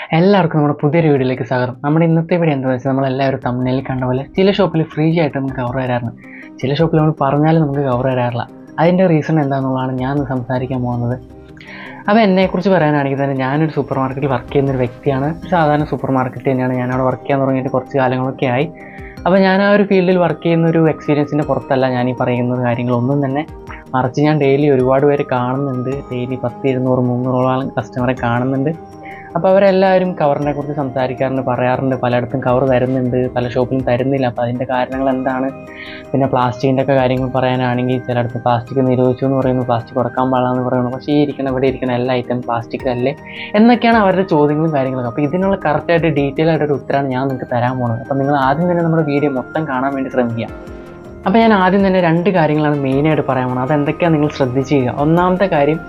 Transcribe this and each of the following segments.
എല്ലാവർക്കും നമ്മുടെ പുതിയൊരു വീഡിയോയിലേക്ക് സ്വാഗതം നമ്മുടെ ഇന്നത്തെ വീഡിയോ എന്താണെന്ന് വെച്ചാൽ നമ്മളെല്ലാവരും തമ്മിൽ കണ്ട പോലെ ചില ഷോപ്പിൽ ഫ്രീ ആയിട്ട് നമുക്ക് കവർ തരാറുണ്ട് ചില ഷോപ്പിൽ നമ്മൾ പറഞ്ഞാലും നമുക്ക് കവർ തരാറില്ല അതിൻ്റെ റീസൺ എന്താണെന്നുള്ളതാണ് ഞാൻ ഇന്ന് സംസാരിക്കാൻ പോകുന്നത് അപ്പോൾ എന്നെക്കുറിച്ച് പറയാനാണെങ്കിൽ തന്നെ ഞാനൊരു സൂപ്പർ മാർക്കറ്റിൽ വർക്ക് ചെയ്യുന്ന ഒരു വ്യക്തിയാണ് ഒരു സാധാരണ സൂപ്പർ മാർക്കറ്റ് തന്നെയാണ് ഞാനവിടെ വർക്ക് ചെയ്യാൻ തുടങ്ങിയിട്ട് കുറച്ച് കാലങ്ങളൊക്കെ ആയി അപ്പോൾ ഞാൻ ആ ഒരു ഫീൽഡിൽ വർക്ക് ചെയ്യുന്ന ഒരു എക്സ്പീരിയൻസിൻ്റെ പുറത്തല്ല ഞാൻ ഈ പറയുന്ന കാര്യങ്ങളൊന്നും തന്നെ മറിച്ച് ഞാൻ ഡെയിലി ഒരുപാട് പേര് കാണുന്നുണ്ട് ഡെയിലി പത്ത് ഇരുന്നൂറ് മുന്നൂറോളം കസ്റ്റമറെ കാണുന്നുണ്ട് അപ്പോൾ അവരെല്ലാവരും കവറിനെ കുറിച്ച് സംസാരിക്കാറുണ്ട് പറയാറുണ്ട് പലയിടത്തും കവർ തരുന്നുണ്ട് പല ഷോപ്പിലും തരുന്നില്ല അപ്പോൾ അതിൻ്റെ കാരണങ്ങൾ എന്താണ് പിന്നെ പ്ലാസ്റ്റിക്കിൻ്റെ ഒക്കെ കാര്യങ്ങൾ പറയാനാണെങ്കിൽ ചിലയിടത്ത് പ്ലാസ്റ്റിക് നിരോധിച്ചു എന്ന് പറയുന്നു പ്ലാസ്റ്റിക് കൊടുക്കാൻ പാടില്ലെന്ന് പറയുന്നു പക്ഷേ ഈ ഇരിക്കുന്ന ഇവിടെ ഇരിക്കുന്ന എല്ലാ ഐറ്റം പ്ലാസ്റ്റിക് അല്ലേ എന്നൊക്കെയാണ് അവരുടെ ചോദ്യങ്ങളും കാര്യങ്ങളൊക്കെ അപ്പോൾ ഇതിനുള്ള കറക്റ്റായിട്ട് ഡീറ്റെയിൽ ആയിട്ട് ഒരു ഉത്തരമാണ് ഞാൻ നിങ്ങൾക്ക് തരാൻ പോകുന്നത് അപ്പോൾ നിങ്ങൾ ആദ്യം തന്നെ നമ്മുടെ വീഡിയോ മൊത്തം കാണാൻ വേണ്ടി ശ്രമിക്കുക അപ്പോൾ ഞാൻ ആദ്യം തന്നെ രണ്ട് കാര്യങ്ങളാണ് മെയിനായിട്ട് പറയാൻ പോകുന്നത് അതെന്തൊക്കെയാണ് നിങ്ങൾ ശ്രദ്ധിച്ച് ചെയ്യുക ഒന്നാമത്തെ കാര്യം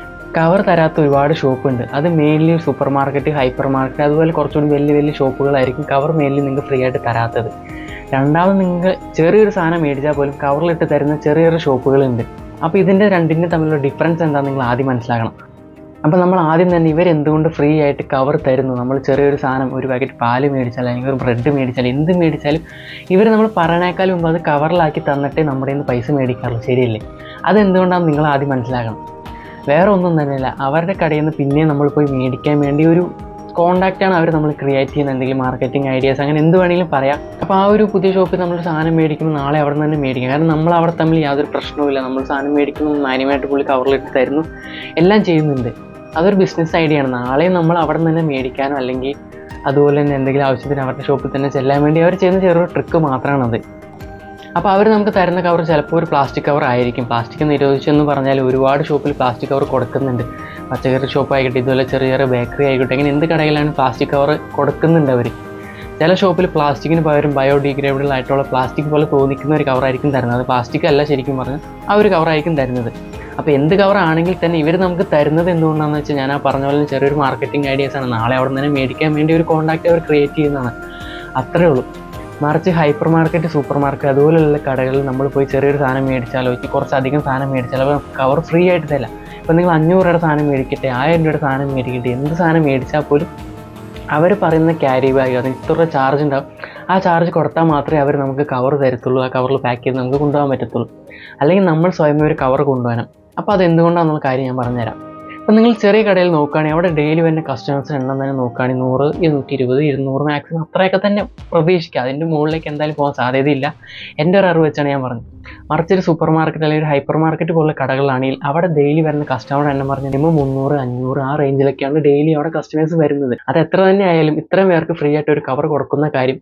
കവർ തരാത്ത ഒരുപാട് ഷോപ്പ് ഉണ്ട് അത് mainly supermarket hypermarket അതുപോലെ കുറച്ചുകൂടി വലിയ വലിയ ഷോപ്പുകളായിരിക്കും കവർ മെയിൻലി നിങ്ങൾക്ക് ഫ്രീ ആയിട്ട് തരാത്തത് രണ്ടാമത് നിങ്ങൾ ചെറിയൊരു സാധനം മേടിച്ചാൽ പോലും കവറിലിട്ട് തരുന്ന ചെറിയ ചെറിയ ഷോപ്പുകളുണ്ട് അപ്പോൾ ഇതിൻ്റെ രണ്ടിൻ്റെ തമ്മിലുള്ള ഡിഫറൻസ് എന്താണെന്ന് നിങ്ങൾ ആദ്യം മനസ്സിലാക്കണം അപ്പോൾ നമ്മൾ ആദ്യം തന്നെ ഇവരെന്തുകൊണ്ട് ഫ്രീ ആയിട്ട് കവർ തരുന്നു നമ്മൾ ചെറിയൊരു സാധനം ഒരു പാക്കറ്റ് പാല് മേടിച്ചാൽ അല്ലെങ്കിൽ ഒരു ബ്രെഡ് മേടിച്ചാൽ എന്ത് മേടിച്ചാലും ഇവർ നമ്മൾ പറയണേക്കാൾ മുമ്പ് അത് കവറിലാക്കി തന്നിട്ടേ നമ്മുടെ നിന്ന് പൈസ മേടിക്കാറുള്ളൂ ശരിയല്ലേ അതെന്തുകൊണ്ടാണെന്ന് നിങ്ങൾ ആദ്യം മനസ്സിലാക്കണം വേറെ ഒന്നും തന്നെയല്ല അവരുടെ കടയിൽ നിന്ന് പിന്നെ നമ്മൾ പോയി മേടിക്കാൻ വേണ്ടി ഒരു കോണ്ടാക്റ്റാണ് അവർ നമ്മൾ ക്രിയേറ്റ് ചെയ്യുന്ന എന്തെങ്കിലും മാർക്കറ്റിംഗ് ഐഡിയാസ് അങ്ങനെ എന്ത് വേണമെങ്കിലും പറയാം അപ്പോൾ ആ ഒരു പുതിയ ഷോപ്പിൽ നമ്മൾ സാധനം മേടിക്കുമ്പോൾ നാളെ അവിടെ നിന്ന് തന്നെ മേടിക്കാം കാരണം നമ്മൾ അവിടെ തമ്മിൽ യാതൊരു പ്രശ്നവുമില്ല നമ്മൾ സാധനം മേടിക്കുന്നു മാന്യമായിട്ട് പുള്ളി കവറിലിട്ട് തരുന്നു എല്ലാം ചെയ്യുന്നുണ്ട് അതൊരു ബിസിനസ് ഐഡിയ ആണ് നാളെ നമ്മൾ അവിടെ നിന്ന് തന്നെ മേടിക്കാനോ അല്ലെങ്കിൽ അതുപോലെ തന്നെ എന്തെങ്കിലും ആവശ്യത്തിന് അവരുടെ ഷോപ്പിൽ തന്നെ ചെല്ലാൻ വേണ്ടി അവർ ചെയ്യുന്ന ചെറിയൊരു ട്രിക്ക് മാത്രമാണത് അപ്പോൾ അവർ നമുക്ക് തരുന്ന കവർ ചിലപ്പോൾ ഒരു പ്ലാസ്റ്റിക് കവർ ആയിരിക്കും പ്ലാസ്റ്റിക് നിരോധിച്ചെന്ന് പറഞ്ഞാൽ ഒരുപാട് ഷോപ്പിൽ പ്ലാസ്റ്റിക് കവർ കൊടുക്കുന്നുണ്ട് പച്ചക്കറി ഷോപ്പ് ആയിക്കോട്ടെ ഇതുപോലെ ചെറിയ ചെറിയ ബേക്കറി ആയിക്കോട്ടെ അങ്ങനെ എന്ത് കടയിലാണ് പ്ലാസ്റ്റിക് കവർ കൊടുക്കുന്നുണ്ട് അവർ ചില ഷോപ്പിൽ പ്ലാസ്റ്റിക്കിന് പകരം ബയോഡിഗ്രേഡബിൾ ആയിട്ടുള്ള പ്ലാസ്റ്റിക് പോലെ തോന്നിക്കുന്ന ഒരു കവറായിരിക്കും തരുന്നത് അത് പ്ലാസ്റ്റിക് അല്ല ശരിക്കും പറഞ്ഞാൽ ആ ഒരു കവറായിരിക്കും തരുന്നത് അപ്പോൾ എന്ത് കവർ ആണെങ്കിൽ തന്നെ ഇവർ നമുക്ക് തരുന്നത് എന്തുകൊണ്ടാണെന്ന് വെച്ചാൽ ഞാൻ ആ പറഞ്ഞ പോലെ ചെറിയൊരു മാർക്കറ്റിംഗ് ഐഡിയാസ് ആണ് നാളെ അവിടെ നിന്ന് തന്നെ മേടിക്കാൻ വേണ്ടി ഒരു കോൺടാക്റ്റ് അവർ ക്രിയേറ്റ് ചെയ്യുന്നതാണ് അത്രേ ഉള്ളൂ മറിച്ച് ഹൈപ്പർ മാർക്കറ്റ് സൂപ്പർ മാർക്കറ്റ് അതുപോലെയുള്ള കടകളിൽ നമ്മൾ പോയി ചെറിയൊരു സാധനം മേടിച്ചാലോ ഇനി കുറച്ചധികം സാധനം മേടിച്ചാലോ കവർ ഫ്രീ ആയിട്ട് തരില്ല ഇപ്പം നിങ്ങൾ അഞ്ഞൂറ് രൂപയുടെ സാധനം മേടിക്കട്ടെ ആയിരം രൂപയുടെ സാധനം മേടിക്കട്ടെ എന്ത് സാധനം മേടിച്ചാൽ പോലും അവർ പറയുന്ന ക്യാരി ബാഗ് അത് ഇത്ര രൂപ ചാർജ് ഉണ്ടാവും ആ ചാർജ് കൊടുത്താൽ മാത്രമേ അവർ നമുക്ക് കവർ തരത്തുള്ളൂ ആ കവറിൽ പാക്ക് ചെയ്ത് നമുക്ക് കൊണ്ടുപോകാൻ പറ്റത്തുള്ളൂ അല്ലെങ്കിൽ നമ്മൾ സ്വയം ഒരു കവർ കൊണ്ടുപോകണം അപ്പോൾ അത് എന്തുകൊണ്ടാണെന്നുള്ള കാര്യം ഞാൻ പറഞ്ഞുതരാം അപ്പം നിങ്ങൾ ചെറിയ കടയിൽ നോക്കുകയാണെങ്കിൽ അവിടെ ഡെയിലി വരുന്ന കസ്റ്റമേഴ്സിന് എണ്ണം തന്നെ നോക്കുകയാണെങ്കിൽ നൂറ് ഇരുന്നൂറ്റി ഇരുപത് ഇരുന്നൂറ് മാക്സിമം അത്രയൊക്കെ തന്നെ പ്രതീക്ഷിക്കുക അതിൻ്റെ മുകളിലേക്ക് എന്തായാലും പോകാൻ സാധ്യതയില്ല എൻ്റെ ഒരു അറിവ് വെച്ചാണ് ഞാൻ പറഞ്ഞത് മറിച്ചൊരു സൂപ്പർ മാർക്കറ്റ് അല്ലെങ്കിൽ ഒരു ഹൈപ്പർ മാർക്കറ്റ് പോലുള്ള കടകളാണെങ്കിൽ അവിടെ ഡെയിലി വരുന്ന കസ്റ്റമറുടെ എണ്ണം പറഞ്ഞു കഴിയുമ്പോൾ മുന്നൂറ് അഞ്ഞൂറ് ആ റേഞ്ചിലൊക്കെയാണ് ഡെയിലി അവിടെ കസ്റ്റമേഴ്സ് വരുന്നത് അത് എത്ര തന്നെ ആയാലും ഇത്രയും പേർക്ക് ഫ്രീ ആയിട്ട് ഒരു കവർ കൊടുക്കുന്ന കാര്യം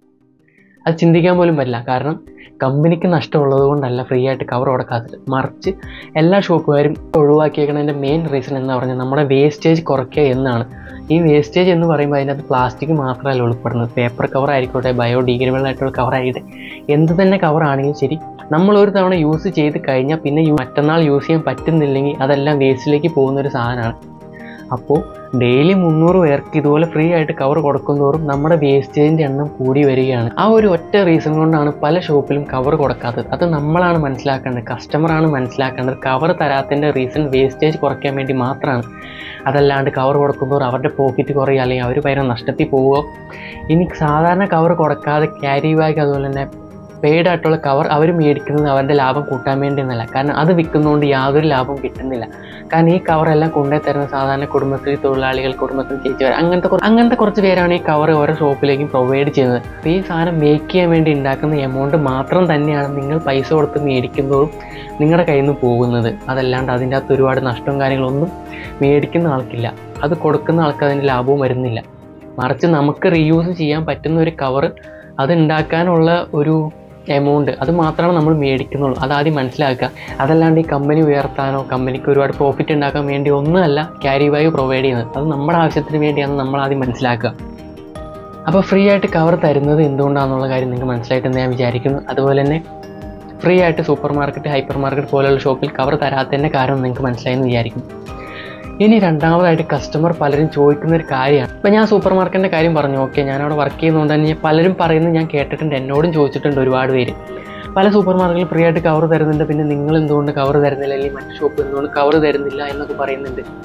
അത് ചിന്തിക്കാൻ പോലും പറ്റില്ല കാരണം കമ്പനിക്ക് നഷ്ടമുള്ളത് കൊണ്ടല്ല ഫ്രീ ആയിട്ട് കവർ കൊടുക്കാത്തത് മറിച്ച് എല്ലാ ഷോപ്പുകാരും ഒഴിവാക്കിയേക്കുന്നതിൻ്റെ മെയിൻ റീസൺ എന്ന് പറഞ്ഞാൽ നമ്മുടെ വേസ്റ്റേജ് കുറയ്ക്കുക എന്നാണ് ഈ വേസ്റ്റേജ് എന്ന് പറയുമ്പോൾ അതിനകത്ത് പ്ലാസ്റ്റിക് മാത്രമല്ല ഉൾപ്പെടുന്നത് പേപ്പർ കവർ ആയിക്കോട്ടെ ബയോഡിഗ്രേഡബിൾ ആയിട്ടുള്ള കവർ ആയിക്കോട്ടെ എന്ത് തന്നെ കവർ ആണെങ്കിലും ശരി നമ്മൾ ഒരു തവണ യൂസ് ചെയ്ത് കഴിഞ്ഞാൽ പിന്നെ യു- മറ്റന്നാൾ യൂസ് ചെയ്യാൻ പറ്റുന്നില്ലെങ്കിൽ അതെല്ലാം വേസ്റ്റിലേക്ക് പോകുന്ന ഒരു സാധനമാണ് അപ്പോൾ ഡെയിലി മുന്നൂറ് പേർക്ക് ഇതുപോലെ ഫ്രീ ആയിട്ട് കവർ കൊടുക്കുന്തോറും നമ്മുടെ വേസ്റ്റേജിൻ്റെ എണ്ണം കൂടി വരികയാണ് ആ ഒരു ഒറ്റ റീസൺ കൊണ്ടാണ് പല ഷോപ്പിലും കവർ കൊടുക്കാത്തത് അത് നമ്മളാണ് മനസ്സിലാക്കേണ്ടത് കസ്റ്റമറാണ് മനസ്സിലാക്കേണ്ടത് കവർ തരാത്തതിൻ്റെ റീസൺ വേസ്റ്റേജ് കുറയ്ക്കാൻ വേണ്ടി മാത്രമാണ് അതല്ലാണ്ട് കവർ കൊടുക്കുമ്പോൾ അവരുടെ പോക്കറ്റ് കുറയുക അല്ലെങ്കിൽ അവർ ഭയങ്കര നഷ്ടത്തിൽ പോവുക ഇനി സാധാരണ കവർ കൊടുക്കാതെ ക്യാരി ബാഗ് അതുപോലെ തന്നെ പെയ്ഡ് ആയിട്ടുള്ള കവർ അവർ മേടിക്കുന്നത് അവരുടെ ലാഭം കൂട്ടാൻ വേണ്ടി എന്നല്ല കാരണം അത് വിൽക്കുന്നതുകൊണ്ട് യാതൊരു ലാഭവും കിട്ടുന്നില്ല കാരണം ഈ കവറെല്ലാം കൊണ്ടേ തരുന്ന സാധാരണ കുടുംബശ്രീ തൊഴിലാളികൾ കുടുംബശ്രീ ചേച്ചിമാർ അങ്ങനത്തെ കുറ- അങ്ങനത്തെ കുറച്ച് പേരാണ് ഈ കവർ ഓരോ ഷോപ്പിലേക്കും പ്രൊവൈഡ് ചെയ്യുന്നത് അപ്പോൾ ഈ സാധനം മേക്ക് ചെയ്യാൻ വേണ്ടി ഉണ്ടാക്കുന്ന എമൗണ്ട് മാത്രം തന്നെയാണ് നിങ്ങൾ പൈസ കൊടുത്ത് മേടിക്കുമ്പോഴും നിങ്ങളുടെ കയ്യിൽ നിന്ന് പോകുന്നത് അതല്ലാണ്ട് അതിൻ്റെ അകത്ത് ഒരുപാട് നഷ്ടവും കാര്യങ്ങളൊന്നും മേടിക്കുന്ന ആൾക്കില്ല അത് കൊടുക്കുന്ന ആൾക്ക് അതിൻ്റെ ലാഭവും വരുന്നില്ല മറിച്ച് നമുക്ക് റീയൂസ് ചെയ്യാൻ പറ്റുന്ന ഒരു കവർ അത് ഉണ്ടാക്കാനുള്ള ഒരു എമൗണ്ട് അത് മാത്രമാണ് നമ്മൾ മേടിക്കുന്നുള്ളൂ അത് ആദ്യം മനസ്സിലാക്കുക അതല്ലാണ്ട് ഈ കമ്പനി ഉയർത്താനോ കമ്പനിക്ക് ഒരുപാട് പ്രോഫിറ്റ് ഉണ്ടാക്കാൻ വേണ്ടി ഒന്നുമല്ല ക്യാരി ബാഗ് പ്രൊവൈഡ് ചെയ്യുന്നത് അത് നമ്മുടെ ആവശ്യത്തിന് വേണ്ടിയാണെന്ന് നമ്മൾ ആദ്യം മനസ്സിലാക്കുക അപ്പോൾ ഫ്രീ ആയിട്ട് കവർ തരുന്നത് എന്തുകൊണ്ടാണെന്നുള്ള കാര്യം നിങ്ങൾക്ക് മനസ്സിലായിട്ടെന്ന് ഞാൻ വിചാരിക്കുന്നു അതുപോലെ തന്നെ ഫ്രീ ആയിട്ട് സൂപ്പർ മാർക്കറ്റ് ഹൈപ്പർ മാർക്കറ്റ് പോലെയുള്ള ഷോപ്പിൽ കവർ തരാത്തതിൻ്റെ കാരണം നിങ്ങൾക്ക് മനസ്സിലായെന്ന് വിചാരിക്കും ഇനി രണ്ടാമതായിട്ട് കസ്റ്റമർ പലരും ചോദിക്കുന്ന ഒരു കാര്യമാണ് ഇപ്പം ഞാൻ സൂപ്പർ മാർക്കറ്റിൻ്റെ കാര്യം പറഞ്ഞു ഓക്കെ ഞാൻ അവിടെ വർക്ക് ചെയ്യുന്നതുകൊണ്ട് തന്നെ ഞാൻ പലരും പറയുന്നത് ഞാൻ കേട്ടിട്ടുണ്ട് എന്നോടും ചോദിച്ചിട്ടുണ്ട് ഒരുപാട് പേര് പല സൂപ്പർ മാർക്കറ്റിൽ ഫ്രീ ആയിട്ട് കവർ തരുന്നുണ്ട് പിന്നെ നിങ്ങൾ എന്തുകൊണ്ട് കവർ തരുന്നില്ല അല്ലെങ്കിൽ മറ്റു ഷോപ്പ് എന്തുകൊണ്ട് കവർ തരുന്നില്ല എന്നൊക്കെ പറയുന്നുണ്ട്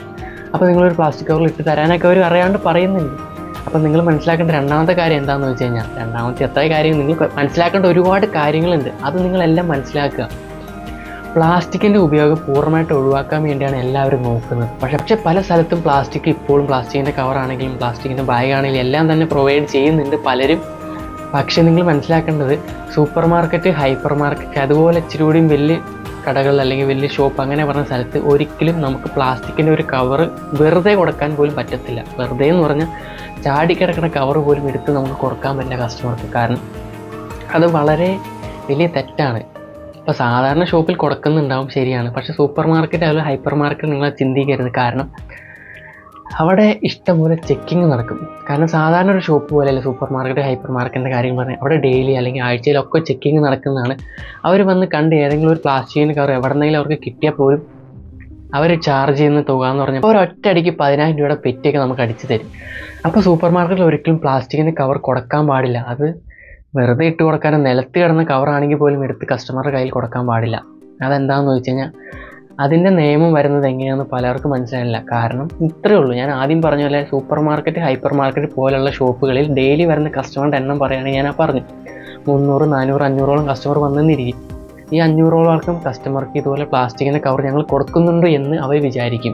അപ്പോൾ നിങ്ങളൊരു പ്ലാസ്റ്റിക് കവറിൽ ഇട്ട് തരാനൊക്കെ അവർ അറിയാണ്ട് പറയുന്നുണ്ട് അപ്പോൾ നിങ്ങൾ മനസ്സിലാക്കേണ്ട രണ്ടാമത്തെ കാര്യം എന്താണെന്ന് വെച്ച് കഴിഞ്ഞാൽ രണ്ടാമത്തെ എത്ര കാര്യം നിങ്ങൾ മനസ്സിലാക്കേണ്ട ഒരുപാട് കാര്യങ്ങളുണ്ട് അത് നിങ്ങളെല്ലാം മനസ്സിലാക്കുക പ്ലാസ്റ്റിക്കിൻ്റെ ഉപയോഗം പൂർണ്ണമായിട്ട് ഒഴിവാക്കാൻ വേണ്ടിയാണ് എല്ലാവരും നോക്കുന്നത് പക്ഷേ പക്ഷേ പല സ്ഥലത്തും പ്ലാസ്റ്റിക് ഇപ്പോഴും പ്ലാസ്റ്റിക്കിൻ്റെ കവറാണെങ്കിലും പ്ലാസ്റ്റിക്കിൻ്റെ ബാഗ് ആണെങ്കിലും എല്ലാം തന്നെ പ്രൊവൈഡ് ചെയ്യുന്നുണ്ട് പലരും പക്ഷേ നിങ്ങൾ മനസ്സിലാക്കേണ്ടത് സൂപ്പർ മാർക്കറ്റ് ഹൈപ്പർ മാർക്കറ്റ് അതുപോലെ ഇച്ചിരി കൂടിയും വലിയ കടകൾ അല്ലെങ്കിൽ വലിയ ഷോപ്പ് അങ്ങനെ പറഞ്ഞ സ്ഥലത്ത് ഒരിക്കലും നമുക്ക് പ്ലാസ്റ്റിക്കിൻ്റെ ഒരു കവർ വെറുതെ കൊടുക്കാൻ പോലും പറ്റത്തില്ല വെറുതെ എന്ന് പറഞ്ഞാൽ ചാടിക്കിടക്കുന്ന കവർ പോലും എടുത്ത് നമുക്ക് കൊടുക്കാൻ പറ്റില്ല കസ്റ്റമർക്ക് കാരണം അത് വളരെ വലിയ തെറ്റാണ് ഇപ്പോൾ സാധാരണ ഷോപ്പിൽ കൊടുക്കുന്നുണ്ടാവും ശരിയാണ് പക്ഷേ സൂപ്പർ മാർക്കറ്റ് അതുപോലെ ഹൈപ്പർ മാർക്കറ്റ് നിങ്ങൾ ചിന്തിക്കരുത് കാരണം അവിടെ ഇഷ്ടംപോലെ ചെക്കിങ് നടക്കും കാരണം സാധാരണ ഒരു ഷോപ്പ് പോലെയല്ല സൂപ്പർ മാർക്കറ്റ് ഹൈപ്പർ മാർക്കറ്റിൻ്റെ കാര്യം പറഞ്ഞാൽ അവിടെ ഡെയിലി അല്ലെങ്കിൽ ആഴ്ചയിലൊക്കെ ചെക്കിങ് നടക്കുന്നതാണ് അവർ വന്ന് കണ്ട് ഏതെങ്കിലും ഒരു പ്ലാസ്റ്റിക്കിൻ്റെ കവർ എവിടെന്നെങ്കിലും അവർക്ക് കിട്ടിയാൽ പോലും അവർ ചാർജ് ചെയ്യുന്ന തുക എന്ന് പറഞ്ഞാൽ ഒരു ഒറ്റയടിക്ക് പതിനായിരം രൂപയുടെ പെറ്റിയൊക്കെ നമുക്ക് അടിച്ചു തരും അപ്പോൾ സൂപ്പർ മാർക്കറ്റിൽ ഒരിക്കലും പ്ലാസ്റ്റിക്കിൻ്റെ കവർ കൊടുക്കാൻ പാടില്ല അത് വെറുതെ ഇട്ട് കൊടുക്കാനും നിലത്ത് കിടന്ന കവറാണെങ്കിൽ പോലും എടുത്ത് കസ്റ്റമറുടെ കയ്യിൽ കൊടുക്കാൻ പാടില്ല അതെന്താണെന്ന് ചോദിച്ചു കഴിഞ്ഞാൽ അതിൻ്റെ നിയമം വരുന്നത് എങ്ങനെയാണെന്ന് പലർക്കും മനസ്സിലായില്ല കാരണം ഇത്രയേ ഉള്ളൂ ഞാൻ ആദ്യം പറഞ്ഞ പോലെ സൂപ്പർ മാർക്കറ്റ് ഹൈപ്പർ മാർക്കറ്റ് പോലുള്ള ഷോപ്പുകളിൽ ഡെയിലി വരുന്ന കസ്റ്റമറുടെ എണ്ണം പറയുകയാണെങ്കിൽ ഞാൻ ആ പറഞ്ഞു മുന്നൂറ് നാനൂറ് അഞ്ഞൂറോളം കസ്റ്റമർ വന്നെന്നിരിക്കും ഈ അഞ്ഞൂറോളം ആൾക്കും കസ്റ്റമർക്ക് ഇതുപോലെ പ്ലാസ്റ്റിക്കിൻ്റെ കവർ ഞങ്ങൾ കൊടുക്കുന്നുണ്ട് എന്ന് അവർ വിചാരിക്കും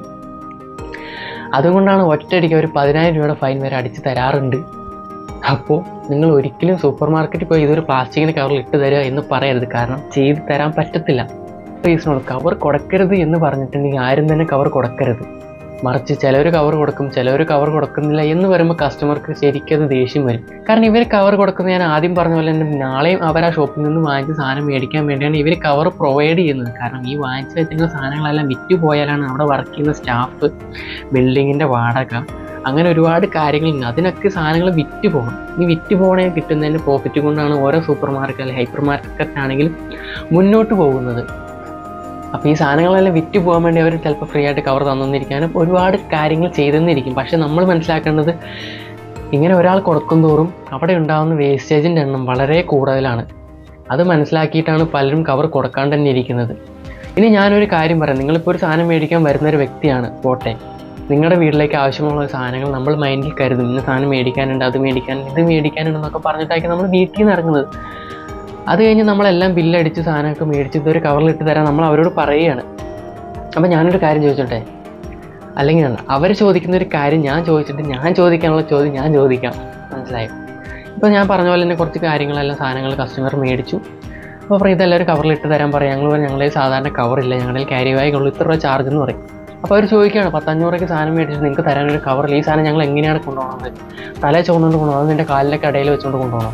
അതുകൊണ്ടാണ് ഒറ്റയടിക്ക് അവർ പതിനായിരം രൂപയുടെ ഫൈൻ വരെ അടിച്ച് തരാറുണ്ട് അപ്പോൾ നിങ്ങൾ ഒരിക്കലും സൂപ്പർ മാർക്കറ്റിൽ പോയി ഇതൊരു പ്ലാസ്റ്റിക്കിൻ്റെ കവറിൽ ഇട്ട് തരിക എന്ന് പറയരുത് കാരണം ചെയ്ത് തരാൻ പറ്റത്തില്ല റീസണുള്ളൂ കവർ കൊടുക്കരുത് എന്ന് പറഞ്ഞിട്ടുണ്ടെങ്കിൽ ആരും തന്നെ കവർ കൊടുക്കരുത് മറിച്ച് ചിലവർ കവർ കൊടുക്കും ചിലവർ കവർ കൊടുക്കുന്നില്ല എന്ന് വരുമ്പോൾ കസ്റ്റമർക്ക് ശരിക്കും അത് ദേഷ്യം വരും കാരണം ഇവർ കവർ കൊടുക്കുന്നത് ഞാൻ ആദ്യം പറഞ്ഞ പോലെ തന്നെ നാളെയും അവർ ആ ഷോപ്പിൽ നിന്ന് വാങ്ങിച്ച സാധനം മേടിക്കാൻ വേണ്ടിയാണ് ഇവർ കവർ പ്രൊവൈഡ് ചെയ്യുന്നത് കാരണം ഈ വാങ്ങിച്ച് വെച്ചിരിക്കുന്ന സാധനങ്ങളെല്ലാം വിറ്റ് പോയാലാണ് അവിടെ വർക്ക് ചെയ്യുന്ന സ്റ്റാഫ് ബിൽഡിങ്ങിൻ്റെ വാടക അങ്ങനെ ഒരുപാട് കാര്യങ്ങളുണ്ട് അതിനൊക്കെ സാധനങ്ങൾ വിറ്റ് പോകണം ഈ വിറ്റ് പോകണേ കിട്ടുന്നതിൻ്റെ പ്രോഫിറ്റ് കൊണ്ടാണ് ഓരോ സൂപ്പർ മാർക്കറ്റ് അല്ലെങ്കിൽ ഹൈപ്പർ മാർക്കറ്റ് ആണെങ്കിലും മുന്നോട്ട് പോകുന്നത് അപ്പോൾ ഈ സാധനങ്ങളെല്ലാം വിറ്റ് പോകാൻ വേണ്ടി അവർ ചിലപ്പോൾ ഫ്രീ ആയിട്ട് കവർ തന്നിരിക്കാനും ഒരുപാട് കാര്യങ്ങൾ ചെയ്തെന്നിരിക്കും പക്ഷെ നമ്മൾ മനസ്സിലാക്കേണ്ടത് ഇങ്ങനെ ഒരാൾ കൊടുക്കും തോറും അവിടെ ഉണ്ടാകുന്ന വേസ്റ്റേജിൻ്റെ എണ്ണം വളരെ കൂടുതലാണ് അത് മനസ്സിലാക്കിയിട്ടാണ് പലരും കവർ കൊടുക്കാണ്ട് തന്നെ ഇരിക്കുന്നത് ഇനി ഞാനൊരു കാര്യം പറയാം നിങ്ങളിപ്പോൾ ഒരു സാധനം മേടിക്കാൻ വരുന്ന ഒരു വ്യക്തിയാണ് പോട്ടെ നിങ്ങളുടെ വീട്ടിലേക്ക് ആവശ്യമുള്ള സാധനങ്ങൾ നമ്മൾ മൈൻഡിൽ കരുതും ഇന്ന സാധനം മേടിക്കാനുണ്ട് അത് മേടിക്കാനുണ്ട് ഇത് മേടിക്കാനുണ്ട് എന്നൊക്കെ പറഞ്ഞിട്ടായിരിക്കും നമ്മൾ വീട്ടിൽ നിന്ന് ഇറങ്ങുന്നത് അത് കഴിഞ്ഞ് നമ്മളെല്ലാം ബില്ലടിച്ച് സാധനമൊക്കെ മേടിച്ച് ഇതൊരു കവറിലിട്ട് തരാൻ നമ്മൾ അവരോട് പറയുകയാണ് അപ്പോൾ ഞാനൊരു കാര്യം ചോദിച്ചോട്ടെ അല്ലെങ്കിൽ അവർ ചോദിക്കുന്ന ഒരു കാര്യം ഞാൻ ചോദിച്ചിട്ട് ഞാൻ ചോദിക്കാനുള്ള ചോദ്യം ഞാൻ ചോദിക്കാം മനസ്സിലായോ ഇപ്പോൾ ഞാൻ പറഞ്ഞ പോലെ തന്നെ കുറച്ച് കാര്യങ്ങളെല്ലാം സാധനങ്ങൾ കസ്റ്റമർ മേടിച്ചു അപ്പോൾ പറയും ഇതെല്ലാം ഒരു കവറിലിട്ട് തരാൻ പറയും ഞങ്ങൾ പറയും ഞങ്ങളെ സാധാരണ കവറില്ല ഞങ്ങളുടെ ക്യാരി ബാഗുള്ളൂ ഇത്ര രൂപ ചാർജ് എന്ന് പറയും അപ്പോൾ അവർ ചോദിക്കുകയാണ് പത്തഞ്ഞൂറൊക്കെ സാധനം മേടിച്ചിട്ട് നിങ്ങൾക്ക് തരാനൊരു കവറിൽ ഈ സാധനം ഞങ്ങൾ എങ്ങനെയാണ് കൊണ്ടുപോകുന്നത് തലേ ചുവന്നുകൊണ്ട് കൊണ്ടുപോകണം അത് നിൻ്റെ കാലിലൊക്കെ ഇടയിൽ വെച്ചുകൊണ്ട് കൊണ്ടുപോകണം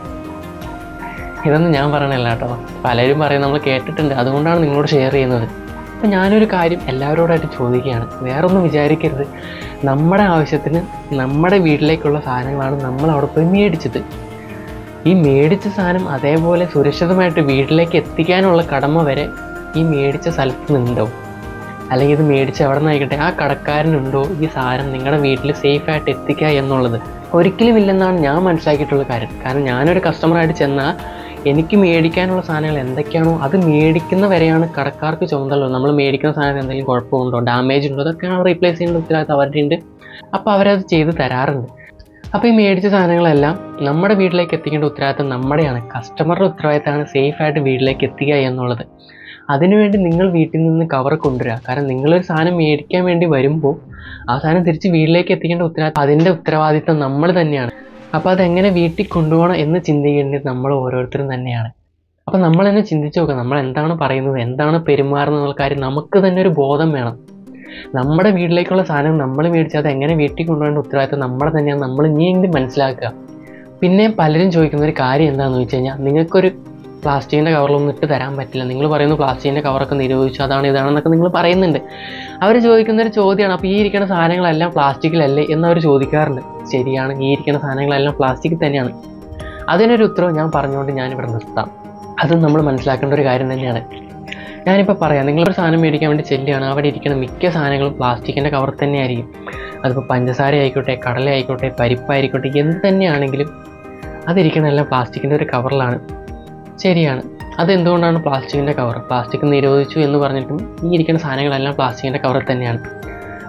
ഇതൊന്നും ഞാൻ പറയണല്ല കേട്ടോ പലരും പറയും നമ്മൾ കേട്ടിട്ടുണ്ട് അതുകൊണ്ടാണ് നിങ്ങളോട് ഷെയർ ചെയ്യുന്നത് അപ്പം ഞാനൊരു കാര്യം എല്ലാവരോടായിട്ട് ചോദിക്കുകയാണ് വേറൊന്നും വിചാരിക്കരുത് നമ്മുടെ ആവശ്യത്തിന് നമ്മുടെ വീട്ടിലേക്കുള്ള സാധനങ്ങളാണ് നമ്മൾ അവിടെ പോയി മേടിച്ചത് ഈ മേടിച്ച സാധനം അതേപോലെ സുരക്ഷിതമായിട്ട് വീട്ടിലേക്ക് എത്തിക്കാനുള്ള കടമ വരെ ഈ മേടിച്ച സ്ഥലത്ത് നിന്നുണ്ടോ അല്ലെങ്കിൽ ഇത് മേടിച്ച് എവിടെ നിന്നായിക്കട്ടെ ആ കടക്കാരനുണ്ടോ ഈ സാധനം നിങ്ങളുടെ വീട്ടിൽ സേഫായിട്ട് എത്തിക്കുക എന്നുള്ളത് ഒരിക്കലും ഇല്ലെന്നാണ് ഞാൻ മനസ്സിലാക്കിയിട്ടുള്ള കാര്യം കാരണം ഞാനൊരു കസ്റ്റമറായിട്ട് ചെന്നാൽ എനിക്ക് മേടിക്കാനുള്ള സാധനങ്ങൾ എന്തൊക്കെയാണോ അത് മേടിക്കുന്ന വരെയാണ് കടക്കാർക്ക് ചുമതല നമ്മൾ മേടിക്കുന്ന സാധനത്തിന് എന്തെങ്കിലും കുഴപ്പമുണ്ടോ ഡാമേജ് ഉണ്ടോ അതൊക്കെയാണ് റീപ്ലേസ് ചെയ്യേണ്ട ഉത്തരവാദിത്തം അവരുടെ ഉണ്ട് അപ്പോൾ അവരത് ചെയ്ത് തരാറുണ്ട് അപ്പോൾ ഈ മേടിച്ച സാധനങ്ങളെല്ലാം നമ്മുടെ വീട്ടിലേക്ക് എത്തിക്കേണ്ട ഉത്തരവാദിത്തം നമ്മുടെയാണ് കസ്റ്റമറുടെ ഉത്തരവാദിത്തമാണ് സേഫായിട്ട് വീട്ടിലേക്ക് എത്തിക്കുക എന്നുള്ളത് അതിനുവേണ്ടി നിങ്ങൾ വീട്ടിൽ നിന്ന് കവർ കൊണ്ടുവരിക കാരണം നിങ്ങളൊരു സാധനം മേടിക്കാൻ വേണ്ടി വരുമ്പോൾ ആ സാധനം തിരിച്ച് വീട്ടിലേക്ക് എത്തിക്കേണ്ട ഉത്തരവാദിത്തം അതിൻ്റെ ഉത്തരവാദിത്തം നമ്മൾ തന്നെയാണ് അപ്പോൾ അതെങ്ങനെ വീട്ടിൽ കൊണ്ടുപോകണം എന്ന് ചിന്തിക്കേണ്ടത് നമ്മൾ ഓരോരുത്തരും തന്നെയാണ് അപ്പോൾ നമ്മൾ തന്നെ ചിന്തിച്ച് നോക്കുക നമ്മൾ എന്താണ് പറയുന്നത് എന്താണ് പെരുമാറുന്നത് എന്നുള്ള കാര്യം നമുക്ക് തന്നെ ഒരു ബോധം വേണം നമ്മുടെ വീട്ടിലേക്കുള്ള സാധനം നമ്മൾ മേടിച്ചാൽ അത് എങ്ങനെ വീട്ടിൽ കൊണ്ടുപോകേണ്ട ഉത്തരവാദിത്തം നമ്മുടെ തന്നെയാണ് നമ്മൾ ഇനിയെങ്കിലും മനസ്സിലാക്കുക പിന്നെ പലരും ചോദിക്കുന്ന ഒരു കാര്യം എന്താണെന്ന് വെച്ച് കഴിഞ്ഞാൽ നിങ്ങൾക്കൊരു പ്ലാസ്റ്റിക്കിൻ്റെ കവറിലൊന്നും ഇട്ട് തരാൻ പറ്റില്ല നിങ്ങൾ പറയുന്നു പ്ലാസ്റ്റിക്കിൻ്റെ കവറൊക്കെ നിരോധിച്ചു അതാണ് ഇതാണെന്നൊക്കെ നിങ്ങൾ പറയുന്നുണ്ട് അവർ ചോദിക്കുന്ന ഒരു ചോദ്യമാണ് അപ്പോൾ ഈ ഇരിക്കുന്ന സാധനങ്ങളെല്ലാം പ്ലാസ്റ്റിക്കിലല്ലേ എന്ന് അവർ ചോദിക്കാറുണ്ട് ശരിയാണ് ഈ ഇരിക്കുന്ന സാധനങ്ങളെല്ലാം പ്ലാസ്റ്റിക്കിൽ തന്നെയാണ് അതിനൊരു ഉത്തരവ് ഞാൻ പറഞ്ഞുകൊണ്ട് ഞാനിവിടെ നിർത്താം അതും നമ്മൾ മനസ്സിലാക്കേണ്ട ഒരു കാര്യം തന്നെയാണ് ഞാനിപ്പോൾ പറയാം നിങ്ങളൊരു സാധനം മേടിക്കാൻ വേണ്ടി ചെല്ലുകയാണ് അവിടെ ഇരിക്കുന്ന മിക്ക സാധനങ്ങളും പ്ലാസ്റ്റിക്കിൻ്റെ കവർ തന്നെയായിരിക്കും അതിപ്പോൾ പഞ്ചസാര ആയിക്കോട്ടെ കടല ആയിക്കോട്ടെ പരിപ്പായിക്കോട്ടെ എന്ത് തന്നെയാണെങ്കിലും അതിരിക്കണമെല്ലാം പ്ലാസ്റ്റിക്കിൻ്റെ ഒരു കവറിലാണ് ശരിയാണ് അതെന്തുകൊണ്ടാണ് പ്ലാസ്റ്റിക്കിൻ്റെ കവർ പ്ലാസ്റ്റിക് നിരോധിച്ചു എന്ന് പറഞ്ഞിട്ടും ഈ ഇരിക്കുന്ന സാധനങ്ങളെല്ലാം പ്ലാസ്റ്റിക്കിൻ്റെ കവറിൽ തന്നെയാണ്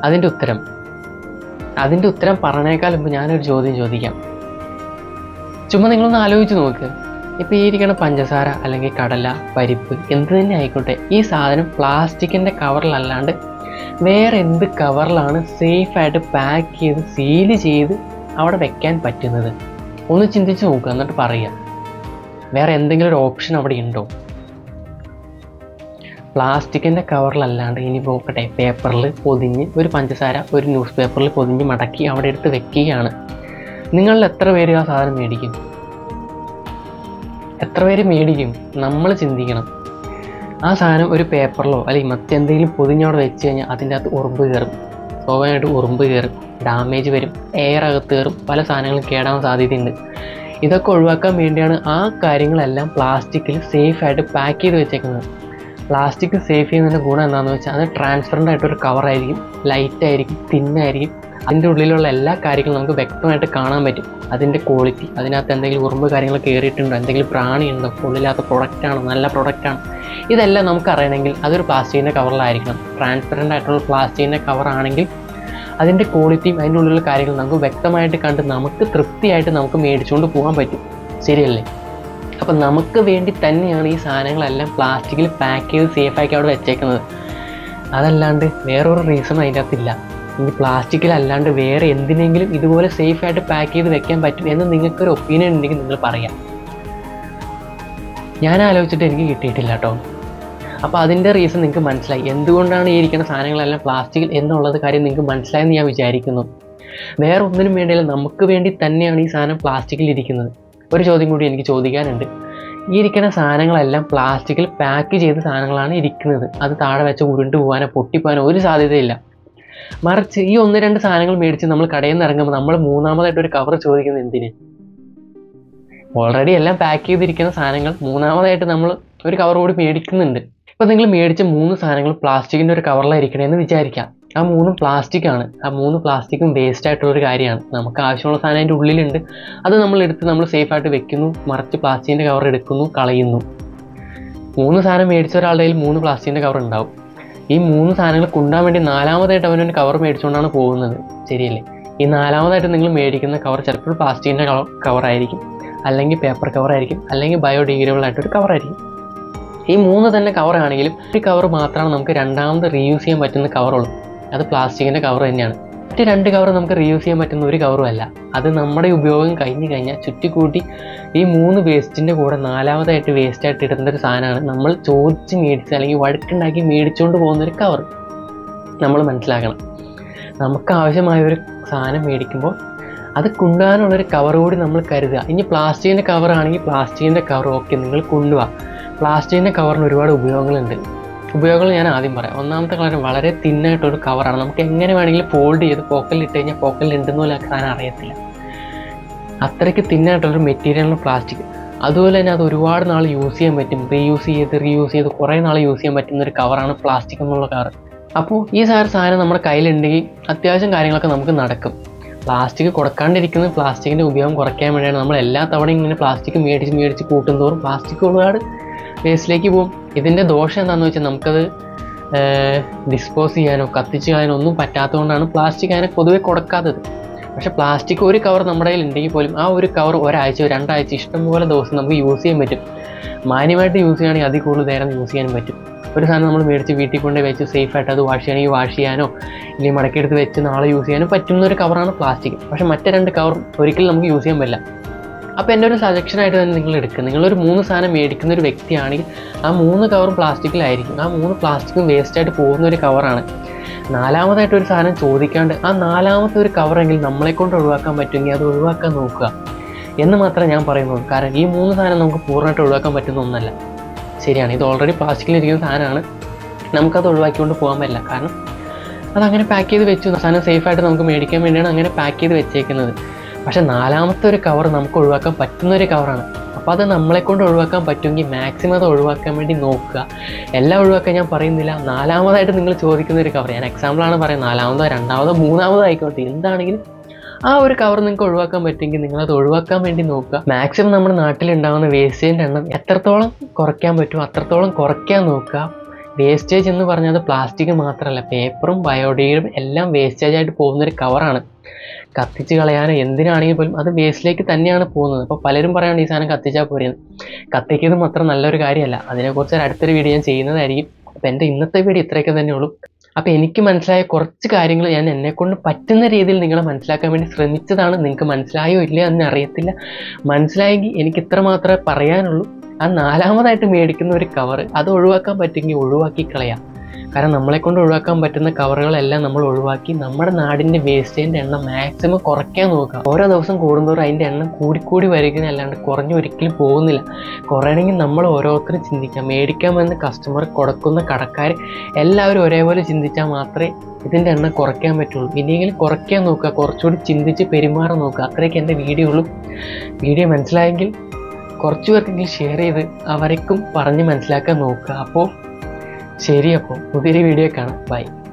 അതിൻ്റെ ഉത്തരം അതിൻ്റെ ഉത്തരം പറഞ്ഞേക്കാൾ മുമ്പ് ഞാനൊരു ചോദ്യം ചോദിക്കാം ചുമ്മാ നിങ്ങളൊന്ന് ആലോചിച്ച് നോക്ക് ഇപ്പോൾ ഈ ഇരിക്കണ പഞ്ചസാര അല്ലെങ്കിൽ കടല പരിപ്പ് എന്ത് തന്നെ ആയിക്കോട്ടെ ഈ സാധനം പ്ലാസ്റ്റിക്കിൻ്റെ കവറിലല്ലാണ്ട് വേറെ എന്ത് കവറിലാണ് സേഫായിട്ട് പാക്ക് ചെയ്ത് സീല് ചെയ്ത് അവിടെ വെക്കാൻ പറ്റുന്നത് ഒന്ന് ചിന്തിച്ച് നോക്കുക എന്നിട്ട് പറയുക വേറെ എന്തെങ്കിലും ഒരു ഓപ്ഷൻ അവിടെ ഉണ്ടോ പ്ലാസ്റ്റിക്കിൻ്റെ കവറിലല്ലാണ്ട് ഇനി നോക്കട്ടെ പേപ്പറിൽ പൊതിഞ്ഞ് ഒരു പഞ്ചസാര ഒരു ന്യൂസ് പേപ്പറിൽ പൊതിഞ്ഞ് മടക്കി അവിടെ എടുത്ത് വെക്കുകയാണ് നിങ്ങളിൽ എത്ര പേര് ആ സാധനം മേടിക്കും എത്ര പേര് മേടിക്കും നമ്മൾ ചിന്തിക്കണം ആ സാധനം ഒരു പേപ്പറിലോ അല്ലെങ്കിൽ മറ്റെന്തെങ്കിലും പൊതിഞ്ഞവിടെ വെച്ച് കഴിഞ്ഞാൽ അതിൻ്റെ അകത്ത് ഉറുമ്പ് കയറും സ്വാഭാവികമായിട്ട് ഉറുമ്പ് കയറും ഡാമേജ് വരും എയർ അകത്ത് കയറും പല സാധനങ്ങളും കേടാൻ സാധ്യതയുണ്ട് ഇതൊക്കെ ഒഴിവാക്കാൻ വേണ്ടിയാണ് ആ കാര്യങ്ങളെല്ലാം പ്ലാസ്റ്റിക്കിൽ സേഫായിട്ട് പാക്ക് ചെയ്ത് വെച്ചേക്കുന്നത് പ്ലാസ്റ്റിക് സേഫ് ചെയ്യുന്നതിൻ്റെ ഗുണം എന്താണെന്ന് വെച്ചാൽ അത് ട്രാൻസ്പെറൻ്റ് ആയിട്ടൊരു കവറായിരിക്കും ലൈറ്റ് ആയിരിക്കും തിന്നായിരിക്കും അതിൻ്റെ ഉള്ളിലുള്ള എല്ലാ കാര്യങ്ങളും നമുക്ക് വ്യക്തമായിട്ട് കാണാൻ പറ്റും അതിൻ്റെ ക്വാളിറ്റി അതിനകത്ത് എന്തെങ്കിലും ഉറുമ്പ് കാര്യങ്ങൾ കയറിയിട്ടുണ്ടോ എന്തെങ്കിലും പ്രാണിയുണ്ടോ ഉള്ളില്ലാത്ത പ്രൊഡക്റ്റാണോ നല്ല പ്രൊഡക്റ്റാണോ ഇതെല്ലാം നമുക്ക് അറിയണമെങ്കിൽ അതൊരു പ്ലാസ്റ്റിക്കിൻ്റെ കവറിലായിരിക്കണം ട്രാൻസ്പെറൻ്റ് ആയിട്ടുള്ള പ്ലാസ്റ്റിക്കിൻ്റെ കവറാണെങ്കിൽ അതിൻ്റെ ക്വാളിറ്റിയും അതിൻ്റെ ഉള്ളിലുള്ള കാര്യങ്ങൾ നമുക്ക് വ്യക്തമായിട്ട് കണ്ട് നമുക്ക് തൃപ്തിയായിട്ട് നമുക്ക് മേടിച്ചുകൊണ്ട് പോകാൻ പറ്റും ശരിയല്ലേ അപ്പം നമുക്ക് വേണ്ടി തന്നെയാണ് ഈ സാധനങ്ങളെല്ലാം പ്ലാസ്റ്റിക്കിൽ പാക്ക് ചെയ്ത് സേഫാക്കി അവിടെ വെച്ചേക്കുന്നത് അതല്ലാണ്ട് വേറൊരു റീസൺ അതിൻ്റെ അകത്തില്ല ഇനി പ്ലാസ്റ്റിക്കിൽ അല്ലാണ്ട് വേറെ എന്തിനെങ്കിലും ഇതുപോലെ സേഫായിട്ട് പാക്ക് ചെയ്ത് വെക്കാൻ പറ്റും എന്ന് നിങ്ങൾക്കൊരു ഒപ്പീനിയൻ ഉണ്ടെങ്കിൽ നിങ്ങൾ പറയാം ഞാൻ ആലോചിച്ചിട്ട് എനിക്ക് കിട്ടിയിട്ടില്ല കേട്ടോ അപ്പോൾ അതിൻ്റെ റീസൺ നിങ്ങൾക്ക് മനസ്സിലായി എന്തുകൊണ്ടാണ് ഈ ഇരിക്കുന്ന സാധനങ്ങളെല്ലാം പ്ലാസ്റ്റിക്കിൽ എന്നുള്ളത് കാര്യം നിങ്ങൾക്ക് മനസ്സിലായെന്ന് ഞാൻ വിചാരിക്കുന്നു വേറെ ഒന്നിനും വേണ്ടിയല്ല നമുക്ക് വേണ്ടി തന്നെയാണ് ഈ സാധനം പ്ലാസ്റ്റിക്കിൽ ഇരിക്കുന്നത് ഒരു ചോദ്യം കൂടി എനിക്ക് ചോദിക്കാനുണ്ട് ഈ ഇരിക്കുന്ന സാധനങ്ങളെല്ലാം പ്ലാസ്റ്റിക്കിൽ പാക്ക് ചെയ്ത സാധനങ്ങളാണ് ഇരിക്കുന്നത് അത് താഴെ വെച്ച് ഉരുണ്ട് പോകാനോ പൊട്ടിപ്പോകാനോ ഒരു സാധ്യതയില്ല മറിച്ച് ഈ ഒന്ന് രണ്ട് സാധനങ്ങൾ മേടിച്ച് നമ്മൾ കടയിൽ നിന്ന് ഇറങ്ങുമ്പോൾ നമ്മൾ മൂന്നാമതായിട്ട് ഒരു കവർ ചോദിക്കുന്നത് എന്തിന് ഓൾറെഡി എല്ലാം പാക്ക് ചെയ്തിരിക്കുന്ന സാധനങ്ങൾ മൂന്നാമതായിട്ട് നമ്മൾ ഒരു കവർ കൂടി മേടിക്കുന്നുണ്ട് ഇപ്പം നിങ്ങൾ മേടിച്ച മൂന്ന് സാധനങ്ങൾ പ്ലാസ്റ്റിക്കിൻ്റെ ഒരു കവറിലായിരിക്കണമെന്ന് വിചാരിക്കാം ആ മൂന്നും പ്ലാസ്റ്റിക് ആണ് ആ മൂന്ന് പ്ലാസ്റ്റിക്കും വേസ്റ്റ് ആയിട്ടുള്ളൊരു കാര്യമാണ് നമുക്ക് ആവശ്യമുള്ള സാധനം അതിൻ്റെ ഉള്ളിലുണ്ട് അത് നമ്മൾ എടുത്ത് നമ്മൾ സേഫായിട്ട് വെക്കുന്നു മറിച്ച് പ്ലാസ്റ്റിക്കിൻ്റെ കവർ എടുക്കുന്നു കളയുന്നു മൂന്ന് സാധനം മേടിച്ച ഒരാളുടെ കയ്യിൽ മൂന്ന് പ്ലാസ്റ്റിക്കിൻ്റെ കവർ ഉണ്ടാവും ഈ മൂന്ന് സാധനങ്ങൾ കൊണ്ടാൻ വേണ്ടി നാലാമതായിട്ട് അവനൊരു കവർ മേടിച്ചുകൊണ്ടാണ് പോകുന്നത് ശരിയല്ലേ ഈ നാലാമതായിട്ട് നിങ്ങൾ മേടിക്കുന്ന കവർ ചിലപ്പോൾ പ്ലാസ്റ്റിക്കിൻ്റെ കവർ കവറായിരിക്കും അല്ലെങ്കിൽ പേപ്പർ കവറായിരിക്കും അല്ലെങ്കിൽ ബയോഡിഗ്രേഡബിൾ ആയിട്ടൊരു കവറായിരിക്കും ഈ മൂന്ന് തന്നെ കവറാണെങ്കിലും ഒരു കവർ മാത്രമാണ് നമുക്ക് രണ്ടാമത് റീയൂസ് ചെയ്യാൻ പറ്റുന്ന കവറുള്ളൂ അത് പ്ലാസ്റ്റിക്കിൻ്റെ കവർ തന്നെയാണ് മറ്റ് രണ്ട് കവർ നമുക്ക് റീയൂസ് ചെയ്യാൻ പറ്റുന്ന ഒരു കവറും അല്ല അത് നമ്മുടെ ഉപയോഗം കഴിഞ്ഞ് കഴിഞ്ഞാൽ ചുറ്റിക്കൂട്ടി ഈ മൂന്ന് വേസ്റ്റിൻ്റെ കൂടെ നാലാമതായിട്ട് വേസ്റ്റ് ആയിട്ട് ഇടുന്ന ഒരു സാധനമാണ് നമ്മൾ ചോദിച്ച് മേടിച്ച് അല്ലെങ്കിൽ വഴക്കുണ്ടാക്കി മേടിച്ചുകൊണ്ട് പോകുന്ന ഒരു കവർ നമ്മൾ മനസ്സിലാക്കണം നമുക്ക് ആവശ്യമായ ഒരു സാധനം മേടിക്കുമ്പോൾ അത് കൊണ്ടുപോകാനുള്ളൊരു കവർ കൂടി നമ്മൾ കരുതുക ഇനി പ്ലാസ്റ്റിക്കിൻ്റെ കവർ ആണെങ്കിൽ പ്ലാസ്റ്റിക്കിൻ്റെ കവർ ഓക്കെ നിങ്ങൾ കൊണ്ടുപോവാ പ്ലാസ്റ്റിക്കിൻ്റെ കവറിന് ഒരുപാട് ഉപയോഗങ്ങളുണ്ട് ഉപയോഗങ്ങൾ ഞാൻ ആദ്യം പറയാം ഒന്നാമത്തെ കാര്യം വളരെ തിന്നായിട്ടൊരു കവറാണ് നമുക്ക് എങ്ങനെ വേണമെങ്കിലും ഫോൾഡ് ചെയ്ത് പോക്കലിൽ ഇട്ട് കഴിഞ്ഞാൽ പോക്കലിൽ ഉണ്ടെന്ന് പോലും ആ സാധനം അറിയത്തില്ല അത്രയ്ക്ക് തിന്നായിട്ടുള്ളൊരു മെറ്റീരിയലാണ് പ്ലാസ്റ്റിക് അതുപോലെ തന്നെ അത് ഒരുപാട് നാൾ യൂസ് ചെയ്യാൻ പറ്റും റീയൂസ് ചെയ്ത് റീയൂസ് ചെയ്ത് കുറേ നാൾ യൂസ് ചെയ്യാൻ പറ്റുന്ന ഒരു കവറാണ് പ്ലാസ്റ്റിക് എന്നുള്ള കവർ അപ്പോൾ ഈ സാധനം സാധനം നമ്മുടെ കയ്യിലുണ്ടെങ്കിൽ അത്യാവശ്യം കാര്യങ്ങളൊക്കെ നമുക്ക് നടക്കും പ്ലാസ്റ്റിക് കൊടുക്കാണ്ടിരിക്കുന്നത് പ്ലാസ്റ്റിക്കിൻ്റെ ഉപയോഗം കുറയ്ക്കാൻ വേണ്ടിയാണ് നമ്മൾ എല്ലാ തവണയും ഇങ്ങനെ പ്ലാസ്റ്റിക് മേടിച്ച് മേടിച്ച് കൂട്ടുന്തോറും പ്ലാസ്റ്റിക് ഒരുപാട് വേസ്റ്റിലേക്ക് പോകും ഇതിൻ്റെ ദോഷം എന്താണെന്ന് വെച്ചാൽ നമുക്കത് ഡിസ്പോസ് ചെയ്യാനോ കത്തിച്ച് കളയാനോ ഒന്നും പറ്റാത്തതുകൊണ്ടാണ് പ്ലാസ്റ്റിക് അതിനെ പൊതുവെ കൊടുക്കാത്തത് പക്ഷേ പ്ലാസ്റ്റിക് ഒരു കവർ നമ്മുടെ കയ്യിൽ ഉണ്ടെങ്കിൽ പോലും ആ ഒരു കവർ ഒരാഴ്ച രണ്ടാഴ്ച ഇഷ്ടംപോലെ ദിവസം നമുക്ക് യൂസ് ചെയ്യാൻ പറ്റും മാന്യമായിട്ട് യൂസ് ചെയ്യുകയാണെങ്കിൽ അതിൽ കൂടുതൽ നേരം യൂസ് ചെയ്യാനും പറ്റും ഒരു സാധനം നമ്മൾ മേടിച്ച് വീട്ടിൽ കൊണ്ട് വെച്ച് സേഫായിട്ട് അത് വാഷ് ചെയ്യണമെങ്കിൽ വാഷ് ചെയ്യാനോ ഇല്ലെങ്കിൽ മടക്കിയെടുത്ത് വെച്ച് നാളെ യൂസ് ചെയ്യാനോ പറ്റുന്ന ഒരു കവറാണ് പ്ലാസ്റ്റിക് പക്ഷേ മറ്റേ രണ്ട് കവർ ഒരിക്കലും നമുക്ക് യൂസ് ചെയ്യാൻ പറ്റില്ല അപ്പോൾ എൻ്റെ ഒരു സജഷനായിട്ട് തന്നെ നിങ്ങൾ എടുക്കുക നിങ്ങളൊരു മൂന്ന് സാധനം മേടിക്കുന്ന ഒരു വ്യക്തിയാണെങ്കിൽ ആ മൂന്ന് കവറും പ്ലാസ്റ്റിക്കിലായിരിക്കും ആ മൂന്ന് പ്ലാസ്റ്റിക്കും വേസ്റ്റായിട്ട് പോകുന്ന ഒരു കവറാണ് നാലാമതായിട്ട് ഒരു സാധനം ചോദിക്കാണ്ട് ആ നാലാമത്തെ ഒരു കവറെങ്കിൽ നമ്മളെ കൊണ്ട് ഒഴിവാക്കാൻ പറ്റുമെങ്കിൽ അത് ഒഴിവാക്കാൻ നോക്കുക എന്ന് മാത്രമേ ഞാൻ പറയുന്നുള്ളൂ കാരണം ഈ മൂന്ന് സാധനം നമുക്ക് പൂർണ്ണമായിട്ട് ഒഴിവാക്കാൻ പറ്റുന്ന ഒന്നല്ല ശരിയാണ് ഇത് ഓൾറെഡി പ്ലാസ്റ്റിക്കിലിരിക്കുന്ന സാധനമാണ് നമുക്കത് ഒഴിവാക്കിക്കൊണ്ട് പോകാൻ പറ്റില്ല കാരണം അതങ്ങനെ പാക്ക് ചെയ്ത് വെച്ചു സാധനം സേഫായിട്ട് നമുക്ക് മേടിക്കാൻ വേണ്ടിയാണ് അങ്ങനെ പാക്ക് ചെയ്ത് വെച്ചേക്കുന്നത് പക്ഷെ നാലാമത്തെ ഒരു കവർ നമുക്ക് ഒഴിവാക്കാൻ പറ്റുന്ന ഒരു കവറാണ് അപ്പോൾ അത് നമ്മളെ കൊണ്ട് ഒഴിവാക്കാൻ പറ്റുമെങ്കിൽ മാക്സിമം അത് ഒഴിവാക്കാൻ വേണ്ടി നോക്കുക എല്ലാം ഒഴിവാക്കാൻ ഞാൻ പറയുന്നില്ല നാലാമതായിട്ട് നിങ്ങൾ ചോദിക്കുന്ന ഒരു കവർ ഞാൻ എക്സാമ്പിളാണ് പറയുന്നത് നാലാമതോ രണ്ടാമതോ മൂന്നാമതോ ആയിക്കോട്ടെ എന്താണെങ്കിലും ആ ഒരു കവർ നിങ്ങൾക്ക് ഒഴിവാക്കാൻ പറ്റുമെങ്കിൽ നിങ്ങളത് ഒഴിവാക്കാൻ വേണ്ടി നോക്കുക മാക്സിമം നമ്മുടെ നാട്ടിലുണ്ടാകുന്ന വേസ്റ്റേജിൻ്റെ എണ്ണം എത്രത്തോളം കുറയ്ക്കാൻ പറ്റുമോ അത്രത്തോളം കുറയ്ക്കാൻ നോക്കുക വേസ്റ്റേജ് എന്ന് പറഞ്ഞാൽ പ്ലാസ്റ്റിക് മാത്രമല്ല പേപ്പറും ബയോഡീലും എല്ലാം വേസ്റ്റേജ് ആയിട്ട് പോകുന്നൊരു കവറാണ് കത്തിച്ച് കളയാനോ എന്തിനാണെങ്കിൽ പോലും അത് വേസ്റ്റിലേക്ക് തന്നെയാണ് പോകുന്നത് അപ്പോൾ പലരും പറയാണ് ഈ സാധനം കത്തിച്ചാൽ പോരെയെന്ന് കത്തിക്കുന്നതും അത്ര നല്ലൊരു കാര്യമല്ല അതിനെക്കുറിച്ച് ഒരു അടുത്തൊരു വീഡിയോ ഞാൻ ചെയ്യുന്നതായിരിക്കും അപ്പോൾ എൻ്റെ ഇന്നത്തെ വീഡിയോ ഇത്രയൊക്കെ തന്നെ ഉള്ളൂ അപ്പോൾ എനിക്ക് മനസ്സിലായ കുറച്ച് കാര്യങ്ങൾ ഞാൻ എന്നെക്കൊണ്ട് പറ്റുന്ന രീതിയിൽ നിങ്ങളെ മനസ്സിലാക്കാൻ വേണ്ടി ശ്രമിച്ചതാണ് നിങ്ങൾക്ക് മനസ്സിലായോ ഇല്ല എന്ന് അറിയത്തില്ല മനസ്സിലായെങ്കിൽ എനിക്ക് ഇത്ര മാത്രമേ പറയാനുള്ളൂ ആ നാലാമതായിട്ട് മേടിക്കുന്ന ഒരു കവർ അത് ഒഴിവാക്കാൻ പറ്റുമെങ്കിൽ ഒഴിവാക്കി കളയാം കാരണം നമ്മളെ കൊണ്ട് ഒഴിവാക്കാൻ പറ്റുന്ന കവറുകളെല്ലാം നമ്മൾ ഒഴിവാക്കി നമ്മുടെ നാടിൻ്റെ വേസ്റ്റേജിൻ്റെ എണ്ണം മാക്സിമം കുറയ്ക്കാൻ നോക്കുക ഓരോ ദിവസം കൂടുന്തോറും അതിൻ്റെ എണ്ണം കൂടിക്കൂടി വരികയല്ലാണ്ട് കുറഞ്ഞു ഒരിക്കലും പോകുന്നില്ല കുറയണമെങ്കിൽ നമ്മൾ ഓരോരുത്തരും ചിന്തിക്കാം മേടിക്കാൻ വന്ന കസ്റ്റമർ കൊടുക്കുന്ന കടക്കാർ എല്ലാവരും ഒരേപോലെ ചിന്തിച്ചാൽ മാത്രമേ ഇതിൻ്റെ എണ്ണം കുറയ്ക്കാൻ പറ്റുള്ളൂ ഇനിയെങ്കിലും കുറയ്ക്കാൻ നോക്കുക കുറച്ചുകൂടി ചിന്തിച്ച് പെരുമാറാൻ നോക്കുക അത്രയൊക്കെ എൻ്റെ വീഡിയോ ഉള്ളൂ വീഡിയോ മനസ്സിലായെങ്കിൽ കുറച്ച് പേർക്കെങ്കിലും ഷെയർ ചെയ്ത് അവർക്കും പറഞ്ഞ് മനസ്സിലാക്കാൻ നോക്കുക അപ്പോൾ ശരി അപ്പോൾ പുതിയൊരു വീഡിയോ കാണാം ബൈ